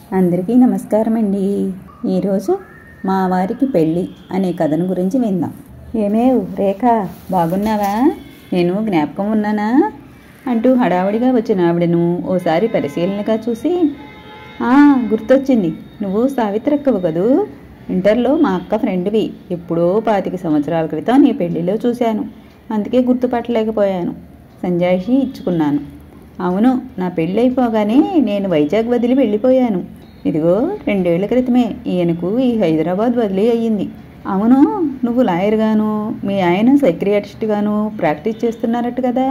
అందరికీ నమస్కారం అండి ఈరోజు మా వారికి పెళ్ళి అనే కథను గురించి విందాం ఏమేవ్ రేఖ బాగున్నావా నేను జ్ఞాపకం ఉన్నానా అంటూ హడావుడిగా వచ్చిన ఆవిడను ఓసారి పరిశీలనగా చూసి "ఆ, గుర్తొచ్చింది నువ్వు సావిత్రక్కవు కదూ ఇంటర్లో మా అక్క ఫ్రెండ్వి ఎప్పుడో పాతిక సంవత్సరాల క్రితం నీ పెళ్లిలో చూశాను అందుకే గుర్తుపట్టలేకపోయాను సంజాయిషి ఇచ్చుకున్నాను అవును నా పెళ్ళి అయిపోగానే నేను వైజాగ్ వదిలి వెళ్ళిపోయాను ఇదిగో రెండేళ్ల క్రితమే ఈయనకు ఈ హైదరాబాద్ వదిలి అయ్యింది అవును నువ్వు లాయర్గాను మీ ఆయన సెక్రియాటిస్ట్గాను ప్రాక్టీస్ చేస్తున్నారట కదా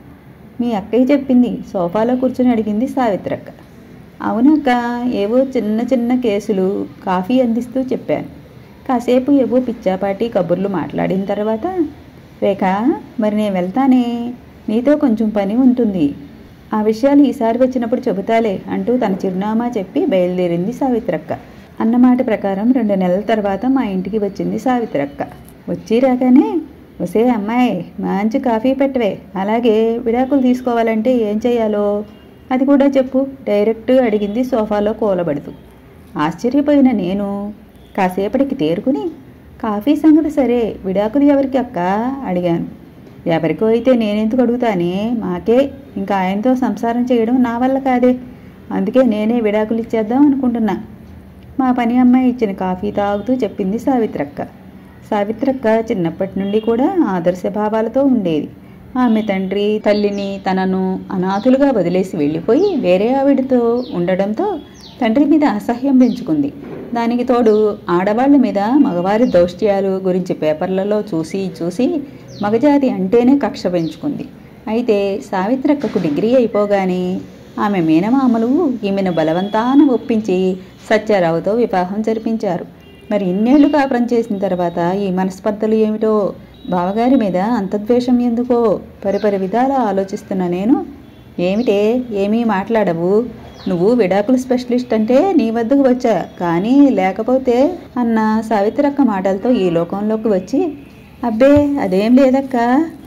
మీ అక్కయ్య చెప్పింది సోఫాలో కూర్చొని అడిగింది సావిత్రక్క అవునక్క ఏవో చిన్న చిన్న కేసులు కాఫీ అందిస్తూ చెప్పాను కాసేపు ఏవో పిచ్చాపాటి కబుర్లు మాట్లాడిన తర్వాత రేఖ మరి నేను వెళ్తానే నీతో కొంచెం పని ఉంటుంది ఆ విషయాలు ఈసారి వచ్చినప్పుడు చెబుతాలే అంటూ తన చిరునామా చెప్పి బయలుదేరింది సావిత్రక్క అన్నమాట ప్రకారం రెండు నెలల తర్వాత మా ఇంటికి వచ్చింది సావిత్రక్క వచ్చి రాగానే వసే అమ్మాయి మంచి కాఫీ పెట్టవే అలాగే విడాకులు తీసుకోవాలంటే ఏం చేయాలో అది కూడా చెప్పు డైరెక్ట్ అడిగింది సోఫాలో కూలబడుతూ ఆశ్చర్యపోయిన నేను కాసేపటికి తేరుకుని కాఫీ సంగతి సరే విడాకులు ఎవరికి అక్క అడిగాను ఎవరికో అయితే నేనెందుకు అడుగుతానే మాకే ఇంకా ఆయనతో సంసారం చేయడం నా వల్ల కాదే అందుకే నేనే విడాకులు ఇచ్చేద్దాం అనుకుంటున్నా మా పని అమ్మాయి ఇచ్చిన కాఫీ తాగుతూ చెప్పింది సావిత్రక్క సావిత్రక్క చిన్నప్పటి నుండి కూడా ఆదర్శ భావాలతో ఉండేది ఆమె తండ్రి తల్లిని తనను అనాథులుగా వదిలేసి వెళ్ళిపోయి వేరే ఆవిడతో ఉండడంతో తండ్రి మీద అసహ్యం పెంచుకుంది దానికి తోడు ఆడవాళ్ళ మీద మగవారి దౌష్ట్యాలు గురించి పేపర్లలో చూసి చూసి మగజాతి అంటేనే కక్ష పెంచుకుంది అయితే సావిత్రక్కకు డిగ్రీ అయిపోగానే ఆమె మేనమామలు ఈమెను బలవంతాన ఒప్పించి సత్యారావుతో వివాహం జరిపించారు మరి ఇన్నేళ్లు కాపురం చేసిన తర్వాత ఈ మనస్పర్ధలు ఏమిటో బావగారి మీద అంతద్వేషం ఎందుకో పరిపరి విధాల ఆలోచిస్తున్న నేను ఏమిటే ఏమీ మాట్లాడవు నువ్వు విడాకుల స్పెషలిస్ట్ అంటే నీ వద్దకు వచ్చా కానీ లేకపోతే అన్న సావిత్రక్క మాటలతో ఈ లోకంలోకి వచ్చి అబ్బే అదేం లేదక్క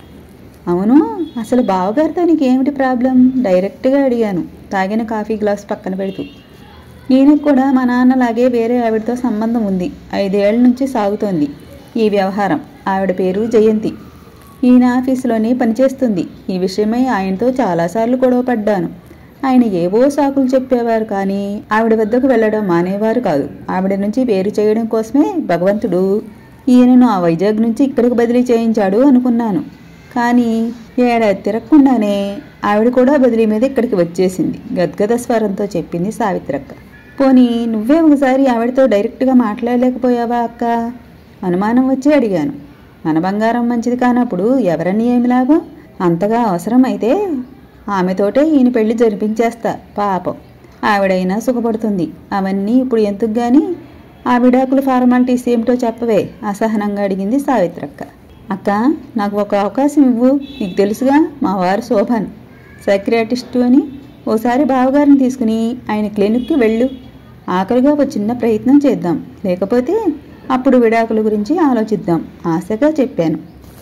అవును అసలు బావగారితో నీకేమిటి ప్రాబ్లం డైరెక్ట్గా అడిగాను తాగిన కాఫీ గ్లాస్ పక్కన పెడుతూ నేను కూడా మా నాన్నలాగే వేరే ఆవిడతో సంబంధం ఉంది ఐదేళ్ల నుంచి సాగుతోంది ఈ వ్యవహారం ఆవిడ పేరు జయంతి ఈయన ఆఫీసులోనే పనిచేస్తుంది ఈ విషయమై ఆయనతో చాలాసార్లు గొడవ పడ్డాను ఆయన ఏవో సాకులు చెప్పేవారు కానీ ఆవిడ వద్దకు వెళ్ళడం మానేవారు కాదు ఆవిడ నుంచి వేరు చేయడం కోసమే భగవంతుడు ఈయనను ఆ వైజాగ్ నుంచి ఇక్కడికి బదిలీ చేయించాడు అనుకున్నాను కానీ ఏడాది తిరగకుండానే ఆవిడ కూడా బదిలీ మీద ఇక్కడికి వచ్చేసింది గద్గద స్వరంతో చెప్పింది సావిత్రక్క పోనీ నువ్వే ఒకసారి ఆవిడతో డైరెక్ట్గా మాట్లాడలేకపోయావా అక్క అనుమానం వచ్చి అడిగాను మన బంగారం మంచిది కానప్పుడు ఎవరని ఏమి లాభం అంతగా అవసరమైతే ఆమెతోటే ఈయన పెళ్లి జరిపించేస్తా పాపం ఆవిడైనా సుఖపడుతుంది అవన్నీ ఇప్పుడు ఎందుకు గాని ఆ విడాకుల ఫార్మాలిటీస్ ఏమిటో చెప్పవే అసహనంగా అడిగింది సావిత్రక్క అక్క నాకు ఒక అవకాశం ఇవ్వు నీకు తెలుసుగా మా వారు శోభన్ సైక్రియాటిస్టు అని ఓసారి బావగారిని తీసుకుని ఆయన క్లినిక్కి వెళ్ళు ఆఖరిగా ఒక చిన్న ప్రయత్నం చేద్దాం లేకపోతే అప్పుడు విడాకుల గురించి ఆలోచిద్దాం ఆశగా చెప్పాను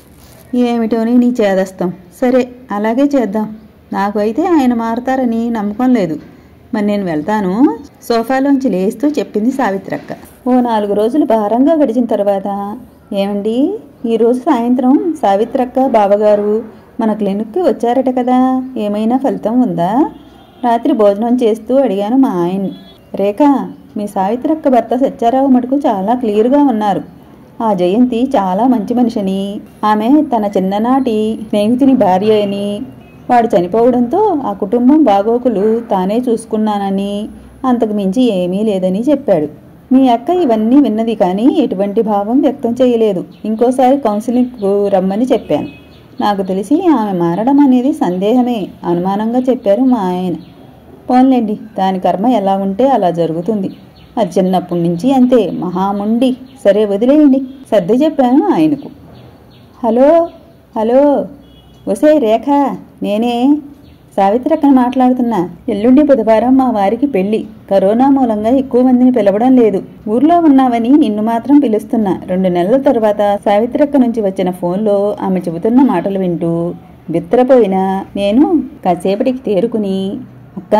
ఏమిటోని నీ చేదస్తాం సరే అలాగే చేద్దాం నాకు అయితే ఆయన మారతారని నమ్మకం లేదు మరి నేను వెళ్తాను సోఫాలోంచి లేస్తూ చెప్పింది సావిత్రక్క ఓ నాలుగు రోజులు భారంగా గడిచిన తర్వాత ఏమండి ఈరోజు సాయంత్రం సావిత్రక్క బావగారు మన క్లినిక్కి వచ్చారట కదా ఏమైనా ఫలితం ఉందా రాత్రి భోజనం చేస్తూ అడిగాను మా ఆయన్ని రేఖ మీ సావిత్రక్క భర్త సత్యారావు మటుకు చాలా క్లియర్గా ఉన్నారు ఆ జయంతి చాలా మంచి మనిషిని ఆమె తన చిన్ననాటి స్నేహితుని భార్య అని వాడు చనిపోవడంతో ఆ కుటుంబం బాగోకులు తానే చూసుకున్నానని అంతకు మించి ఏమీ లేదని చెప్పాడు మీ అక్క ఇవన్నీ విన్నది కానీ ఎటువంటి భావం వ్యక్తం చేయలేదు ఇంకోసారి కౌన్సిలింగ్కు రమ్మని చెప్పాను నాకు తెలిసి ఆమె మారడం అనేది సందేహమే అనుమానంగా చెప్పారు మా ఆయన పోన్లేండి దాని కర్మ ఎలా ఉంటే అలా జరుగుతుంది అది చిన్నప్పటి నుంచి అంతే మహాముండి సరే వదిలేయండి సర్ది చెప్పాను ఆయనకు హలో హలో ఒసే రేఖ నేనే సావిత్రక్కన మాట్లాడుతున్నా ఎల్లుండి బుధవారం మా వారికి పెళ్లి కరోనా మూలంగా ఎక్కువ మందిని పిలవడం లేదు ఊర్లో ఉన్నావని నిన్ను మాత్రం పిలుస్తున్నా రెండు నెలల తర్వాత సావిత్రక్క నుంచి వచ్చిన ఫోన్లో ఆమె చెబుతున్న మాటలు వింటూ బిత్తరపోయినా నేను కాసేపటికి తేరుకుని అక్క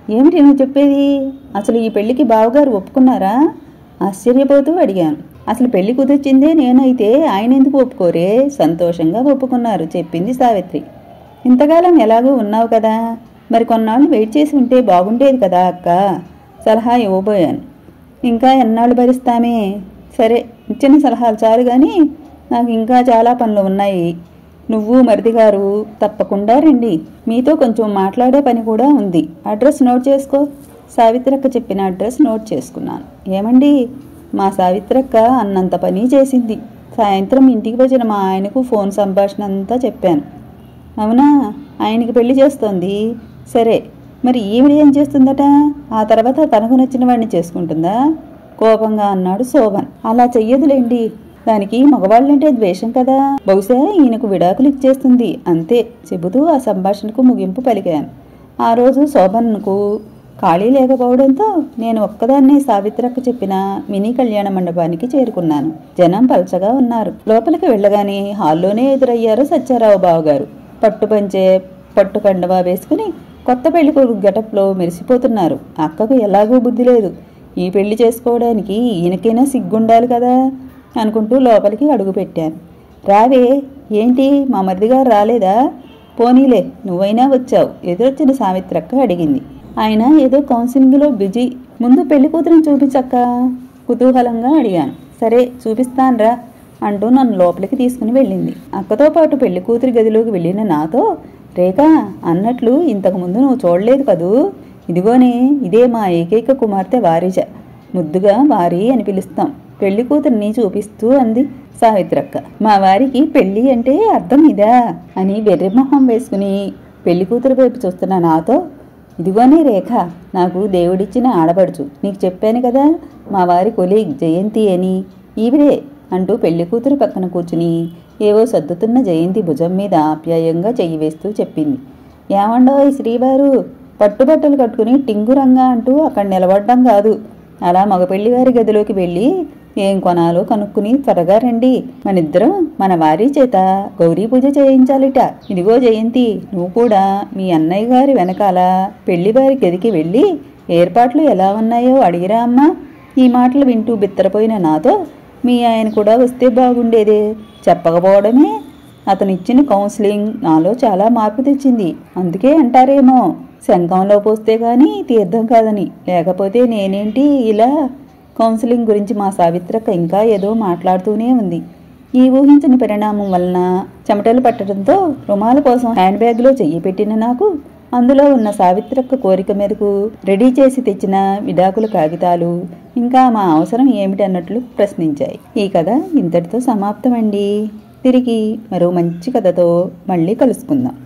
ఏమిటి నువ్వు చెప్పేది అసలు ఈ పెళ్లికి బావగారు ఒప్పుకున్నారా ఆశ్చర్యపోతూ అడిగాను అసలు పెళ్లి కుదిర్చిందే నేనైతే ఆయన ఎందుకు ఒప్పుకోరే సంతోషంగా ఒప్పుకున్నారు చెప్పింది సావిత్రి ఇంతకాలం ఎలాగూ ఉన్నావు కదా మరి కొన్నాళ్ళు వెయిట్ చేసి ఉంటే బాగుండేది కదా అక్క సలహా ఇవ్వబోయాను ఇంకా ఎన్నాళ్ళు భరిస్తామే సరే ఇచ్చిన సలహాలు చాలు కానీ నాకు ఇంకా చాలా పనులు ఉన్నాయి నువ్వు మరిది గారు తప్పకుండా రండి మీతో కొంచెం మాట్లాడే పని కూడా ఉంది అడ్రస్ నోట్ చేసుకో సావిత్రక్క చెప్పిన అడ్రస్ నోట్ చేసుకున్నాను ఏమండి మా సావిత్రక్క అన్నంత పని చేసింది సాయంత్రం ఇంటికి వచ్చిన మా ఆయనకు ఫోన్ సంభాషణ అంతా చెప్పాను అవునా ఆయనకి పెళ్లి చేస్తోంది సరే మరి ఈవిడ ఏం చేస్తుందట ఆ తర్వాత తనకు నచ్చిన వాడిని చేసుకుంటుందా కోపంగా అన్నాడు శోభన్ అలా చెయ్యదులేండి దానికి మగవాళ్ళంటే ద్వేషం కదా బహుశా ఈయనకు విడాకులు ఇచ్చేస్తుంది అంతే చెబుతూ ఆ సంభాషణకు ముగింపు పలికాను ఆ రోజు శోభన్కు ఖాళీ లేకపోవడంతో నేను ఒక్కదాన్నే సావిత్రక్క చెప్పిన మినీ కళ్యాణ మండపానికి చేరుకున్నాను జనం పలచగా ఉన్నారు లోపలికి వెళ్ళగానే హాల్లోనే ఎదురయ్యారు సత్యారావు బావగారు పట్టు పంచే పట్టు కండవా వేసుకుని కొత్త పెళ్లి కొడుకు గెటప్లో మెరిసిపోతున్నారు అక్కకు ఎలాగూ బుద్ధి లేదు ఈ పెళ్లి చేసుకోవడానికి ఈయనకైనా సిగ్గుండాలి కదా అనుకుంటూ లోపలికి అడుగు పెట్టాను రావే ఏంటి మా మరిదిగారు రాలేదా పోనీలే నువ్వైనా వచ్చావు ఎదురొచ్చిన సావిత్రక్క అడిగింది ఆయన ఏదో కౌన్సిలింగ్లో బిజీ ముందు పెళ్లి కూతురిని చూపించక్క కుతూహలంగా అడిగాను సరే చూపిస్తాన్రా అంటూ నన్ను లోపలికి తీసుకుని వెళ్ళింది అక్కతో పాటు పెళ్లి కూతురి గదిలోకి వెళ్ళిన నాతో రేఖ అన్నట్లు ఇంతకుముందు నువ్వు చూడలేదు కదూ ఇదిగోనే ఇదే మా ఏకైక కుమార్తె వారిజ ముద్దుగా వారి అని పిలుస్తాం పెళ్లి కూతుర్ని చూపిస్తూ అంది సావిత్రక్క మా వారికి పెళ్లి అంటే అర్థం ఇదా అని వెర్రిమొహం వేసుకుని పెళ్లి కూతురు వైపు చూస్తున్న నాతో ఇదిగోనే రేఖ నాకు దేవుడిచ్చిన ఆడపడుచు నీకు చెప్పాను కదా మా వారి కొలీగ్ జయంతి అని ఈవిడే అంటూ పెళ్లి కూతురు పక్కన కూర్చుని ఏవో సర్దుతున్న జయంతి భుజం మీద ఆప్యాయంగా చెయ్యి వేస్తూ చెప్పింది ఏమండో ఈ శ్రీవారు పట్టుబట్టలు కట్టుకుని టింగురంగా అంటూ అక్కడ నిలబడడం కాదు అలా మగపెళ్లి వారి గదిలోకి వెళ్ళి ఏం కొనాలో కనుక్కుని త్వరగా రండి మనిద్దరం మన వారి చేత గౌరీ పూజ చేయించాలిట ఇదిగో జయంతి నువ్వు కూడా మీ అన్నయ్య గారి వెనకాల పెళ్లి వారి గదికి వెళ్ళి ఏర్పాట్లు ఎలా ఉన్నాయో అడిగిరా అమ్మా ఈ మాటలు వింటూ బిత్తరపోయిన నాతో మీ ఆయన కూడా వస్తే బాగుండేదే చెప్పకపోవడమే అతను ఇచ్చిన కౌన్సిలింగ్ నాలో చాలా మార్పు తెచ్చింది అందుకే అంటారేమో శంఖంలో పోస్తే గాని తీర్థం కాదని లేకపోతే నేనేంటి ఇలా కౌన్సిలింగ్ గురించి మా సావిత్రక్క ఇంకా ఏదో మాట్లాడుతూనే ఉంది ఈ ఊహించని పరిణామం వలన చెమటలు పట్టడంతో రుమాల కోసం హ్యాండ్ బ్యాగ్లో చెయ్యి పెట్టిన నాకు అందులో ఉన్న సావిత్రక్క కోరిక మేరకు రెడీ చేసి తెచ్చిన విడాకుల కాగితాలు ఇంకా మా అవసరం ఏమిటన్నట్లు ప్రశ్నించాయి ఈ కథ ఇంతటితో సమాప్తమండి తిరిగి మరో మంచి కథతో మళ్ళీ కలుసుకుందాం